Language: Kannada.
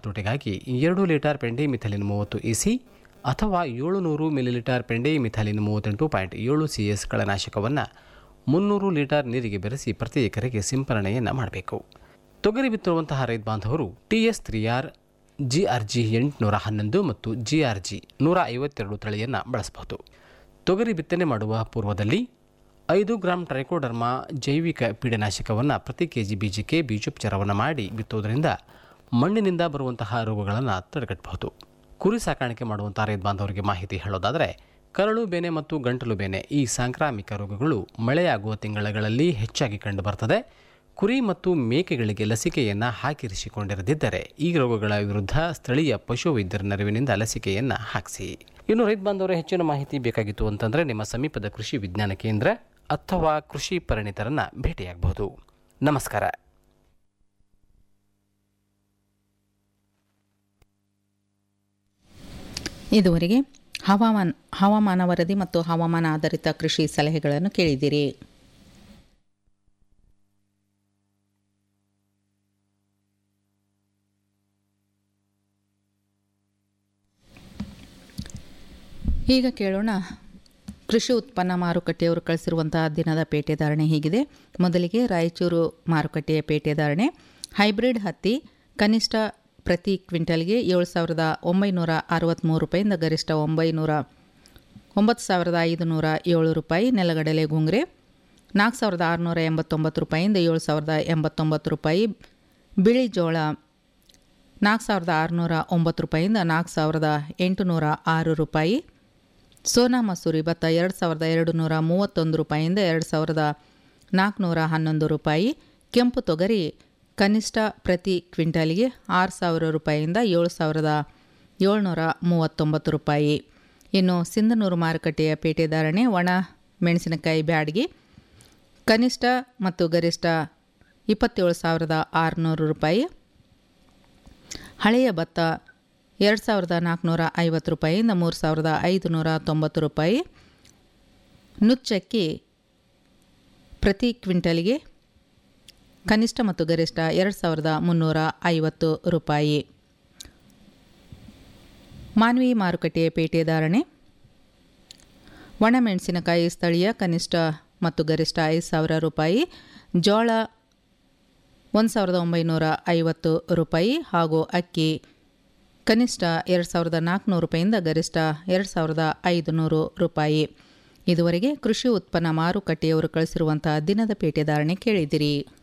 ಹತೋಟಿಗಾಗಿ ಎರಡು ಲೀಟರ್ ಪೆಂಡಿ ಮಿಥಲಿನ್ ಮೂವತ್ತು ಇಸಿ ಅಥವಾ ಏಳುನೂರು ಮಿಲಿಲೀಟರ್ ಪೆಂಡಿ ಮಿಥಲಿನ್ ಮೂವತ್ತೆಂಟು ಪಾಯಿಂಟ್ ಏಳು ಸಿ ಎಸ್ ಕಳೆನಾಶಕವನ್ನು ಮುನ್ನೂರು ಲೀಟರ್ ನೀರಿಗೆ ಬೆರೆಸಿ ಪ್ರತಿ ಎಕರೆಗೆ ಸಿಂಪರಣೆಯನ್ನು ಮಾಡಬೇಕು ತೊಗರಿ ಬಿತ್ತಿರುವಂತಹ ರೈತ ಬಾಂಧವರು T S three R G R G ಎಂಟುನೂರ ಹನ್ನೊಂದು ಮತ್ತು ಜಿ ಆರ್ ಜಿ ನೂರ ಐವತ್ತೆರಡು ತಳಿಯನ್ನು ಬಳಸಬಹುದು ತೊಗರಿ ಬಿತ್ತನೆ ಮಾಡುವ ಪೂರ್ವದಲ್ಲಿ ಐದು ಗ್ರಾಂ ಟ್ರೈಕೋಡರ್ಮಾ ಜೈವಿಕ ಪೀಡನಾಶಕವನ್ನು ಪ್ರತಿ ಕೆ ಜಿ ಬೀಜಕ್ಕೆ ಬೀಜೋಪಚಾರವನ್ನು ಮಾಡಿ ಬಿತ್ತುವುದರಿಂದ ಮಣ್ಣಿನಿಂದ ಬರುವಂತಹ ರೋಗಗಳನ್ನು ತಡೆಗಟ್ಟಬಹುದು ಕುರಿ ಸಾಕಾಣಿಕೆ ಮಾಡುವಂಥ ರೈತ ಬಾಂಧವರಿಗೆ ಮಾಹಿತಿ ಹೇಳೋದಾದರೆ ಕರಳು ಬೇನೆ ಮತ್ತು ಗಂಟಲು ಬೇನೆ ಈ ಸಾಂಕ್ರಾಮಿಕ ರೋಗಗಳು ಮಳೆಯಾಗುವ ತಿಂಗಳುಗಳಲ್ಲಿ ಹೆಚ್ಚಾಗಿ ಕಂಡುಬರ್ತದೆ ಕುರಿ ಮತ್ತು ಮೇಕೆಗಳಿಗೆ ಲಸಿಕೆಯನ್ನು ಹಾಕಿರಿಸಿಕೊಂಡಿರದಿದ್ದರೆ ಈ ರೋಗಗಳ ವಿರುದ್ಧ ಸ್ಥಳೀಯ ಪಶುವೈದ್ಯರ ನೆರವಿನಿಂದ ಲಸಿಕೆಯನ್ನು ಹಾಕಿಸಿ ಇನ್ನು ರೈತ ಬಾಂಧವರ ಹೆಚ್ಚಿನ ಮಾಹಿತಿ ಬೇಕಾಗಿತ್ತು ಅಂತಂದರೆ ನಿಮ್ಮ ಸಮೀಪದ ಕೃಷಿ ವಿಜ್ಞಾನ ಕೇಂದ್ರ ಅಥವಾ ಕೃಷಿ ಪರಿಣಿತರನ್ನು ಭೇಟಿಯಾಗಬಹುದು ನಮಸ್ಕಾರ ಇದುವರೆಗೆ ಹವಾಮಾನ ಹವಾಮಾನ ವರದಿ ಮತ್ತು ಹವಾಮಾನ ಆಧಾರಿತ ಕೃಷಿ ಸಲಹೆಗಳನ್ನು ಕೇಳಿದಿರಿ ಈಗ ಕೇಳೋಣ ಕೃಷಿ ಉತ್ಪನ್ನ ಮಾರುಕಟ್ಟೆಯವರು ಕಳಿಸಿರುವಂತಹ ದಿನದ ಪೇಟೆ ಧಾರಣೆ ಹೀಗಿದೆ ಮೊದಲಿಗೆ ರಾಯಚೂರು ಮಾರುಕಟ್ಟೆಯ ಪೇಟೆ ಧಾರಣೆ ಹೈಬ್ರಿಡ್ ಹತ್ತಿ ಕನಿಷ್ಠ ಪ್ರತಿ ಕ್ವಿಂಟಲ್ಗೆ ಏಳು ಸಾವಿರದ ಒಂಬೈನೂರ ಅರವತ್ತ್ಮೂರು ರೂಪಾಯಿಂದ ಗರಿಷ್ಠ ಒಂಬೈನೂರ ಒಂಬತ್ತು ಸಾವಿರದ ಐದುನೂರ ಏಳು ರೂಪಾಯಿ ನೆಲಗಡಲೆ ಗುಂಗ್ರೆ ನಾಲ್ಕು ಸಾವಿರದ ಆರುನೂರ ಎಂಬತ್ತೊಂಬತ್ತು ರೂಪಾಯಿಂದ ಏಳು ಸಾವಿರದ ಎಂಬತ್ತೊಂಬತ್ತು ರೂಪಾಯಿ ಬಿಳಿ ಜೋಳ ನಾಲ್ಕು ಸಾವಿರದ ಆರುನೂರ ಒಂಬತ್ತು ರೂಪಾಯಿಂದ ನಾಲ್ಕು ಸಾವಿರದ ಎಂಟುನೂರ ಆರು ರೂಪಾಯಿ ಸೋನಾ ಮಸೂರಿ ಭತ್ತ ಎರಡು ಸಾವಿರದ ಎರಡು ನೂರ ಮೂವತ್ತೊಂದು ರೂಪಾಯಿಂದ ಎರಡು ಸಾವಿರದ ನಾಲ್ಕುನೂರ ಹನ್ನೊಂದು ರೂಪಾಯಿ ಕೆಂಪು ತೊಗರಿ ಕನಿಷ್ಠ ಪ್ರತಿ ಕ್ವಿಂಟಲ್ಗೆ ಆರು ಸಾವಿರ ರೂಪಾಯಿಯಿಂದ ಏಳು ಸಾವಿರದ ಏಳ್ನೂರ ಮೂವತ್ತೊಂಬತ್ತು ರೂಪಾಯಿ ಇನ್ನು ಸಿಂಧನೂರು ಮಾರುಕಟ್ಟೆಯ ಪೇಟೆ ಧಾರಣೆ ಒಣ ಮೆಣಸಿನಕಾಯಿ ಬ್ಯಾಡ್ಗಿ ಕನಿಷ್ಠ ಮತ್ತು ಗರಿಷ್ಠ ಇಪ್ಪತ್ತೇಳು ಸಾವಿರದ ಆರುನೂರು ರೂಪಾಯಿ ಹಳೆಯ ಭತ್ತ ಎರಡು ಸಾವಿರದ ನಾಲ್ಕುನೂರ ಐವತ್ತು ರೂಪಾಯಿಯಿಂದ ಮೂರು ಸಾವಿರದ ಐದುನೂರ ತೊಂಬತ್ತು ರೂಪಾಯಿ ನುಚ್ಚಕ್ಕಿ ಪ್ರತಿ ಕ್ವಿಂಟಲ್ಗೆ ಕನಿಷ್ಠ ಮತ್ತು ಗರಿಷ್ಠ ಎರಡು ಸಾವಿರದ ಮುನ್ನೂರ ಐವತ್ತು ರೂಪಾಯಿ ಮಾನ್ವಿ ಮಾರುಕಟ್ಟೆಯ ಪೇಟೆ ಧಾರಣೆ ಒಣಮೆಣಸಿನಕಾಯಿ ಸ್ಥಳೀಯ ಕನಿಷ್ಠ ಮತ್ತು ಗರಿಷ್ಠ ಐದು ಸಾವಿರ ರೂಪಾಯಿ ಜೋಳ ಒಂದು ಸಾವಿರದ ಒಂಬೈನೂರ ಐವತ್ತು ರೂಪಾಯಿ ಹಾಗೂ ಅಕ್ಕಿ ಕನಿಷ್ಠ ಎರಡು ಸಾವಿರದ ನಾಲ್ಕುನೂರು ರೂಪಾಯಿಂದ ಗರಿಷ್ಠ ಎರಡು ಸಾವಿರದ ಐದುನೂರು ರೂಪಾಯಿ ಇದುವರೆಗೆ ಕೃಷಿ ಉತ್ಪನ್ನ ಮಾರುಕಟ್ಟೆಯವರು ಕಳಿಸಿರುವಂತಹ ದಿನದ ಪೇಟೆ ಧಾರಣೆ ಕೇಳಿದಿರಿ